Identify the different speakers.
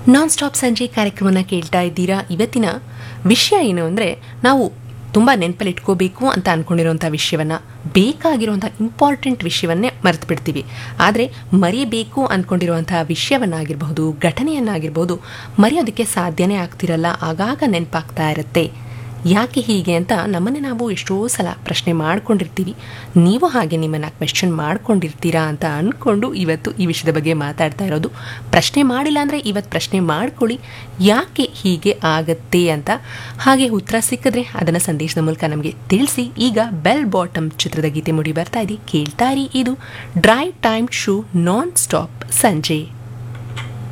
Speaker 1: ನಾನ್ stop ಸಂಜೆ ಕಾರ್ಯಕ್ರಮನ ಕೇಳ್ತಾ ಇದ್ದೀರಾ ಇವತ್ತಿನ ವಿಷಯ ಏನು ಅಂದರೆ ನಾವು ತುಂಬ ನೆನಪಲ್ಲಿ ಇಟ್ಕೋಬೇಕು ಅಂತ ಅಂದ್ಕೊಂಡಿರೋಂಥ ವಿಷಯವನ್ನು ಬೇಕಾಗಿರುವಂಥ ಇಂಪಾರ್ಟೆಂಟ್ ವಿಷಯವನ್ನೇ ಮರೆತು ಬಿಡ್ತೀವಿ ಆದರೆ ಮರೆಯಬೇಕು ಅಂದ್ಕೊಂಡಿರುವಂಥ ವಿಷಯವನ್ನಾಗಿರಬಹುದು ಘಟನೆಯನ್ನಾಗಿರ್ಬೋದು ಮರೆಯೋದಕ್ಕೆ ಸಾಧ್ಯನೇ ಆಗ್ತಿರಲ್ಲ ಆಗಾಗ ನೆನಪಾಗ್ತಾ ಇರುತ್ತೆ ಯಾಕೆ ಹೀಗೆ ಅಂತ ನಮ್ಮನ್ನೇ ನಾವು ಎಷ್ಟೋ ಸಲ ಪ್ರಶ್ನೆ ಮಾಡ್ಕೊಂಡಿರ್ತೀವಿ ನೀವು ಹಾಗೆ ನಿಮ್ಮನ್ನು ಕ್ವೆಶ್ಚನ್ ಮಾಡ್ಕೊಂಡಿರ್ತೀರಾ ಅಂತ ಅಂದ್ಕೊಂಡು ಇವತ್ತು ಈ ವಿಷಯದ ಬಗ್ಗೆ ಮಾತಾಡ್ತಾ ಇರೋದು ಪ್ರಶ್ನೆ ಮಾಡಿಲ್ಲ ಅಂದರೆ ಇವತ್ತು ಪ್ರಶ್ನೆ ಮಾಡ್ಕೊಳ್ಳಿ ಯಾಕೆ ಹೀಗೆ ಆಗತ್ತೆ ಅಂತ ಹಾಗೆ ಉತ್ತರ ಸಿಕ್ಕಿದ್ರೆ ಅದನ್ನು ಸಂದೇಶದ ಮೂಲಕ ನಮಗೆ ತಿಳಿಸಿ ಈಗ ಬೆಲ್ ಬಾಟಮ್ ಚಿತ್ರದ ಗೀತೆ ಮುಡಿ ಬರ್ತಾ ಇದೆ ಕೇಳ್ತಾ ಇರಿ ಇದು drive time show non stop ಸಂಜೆ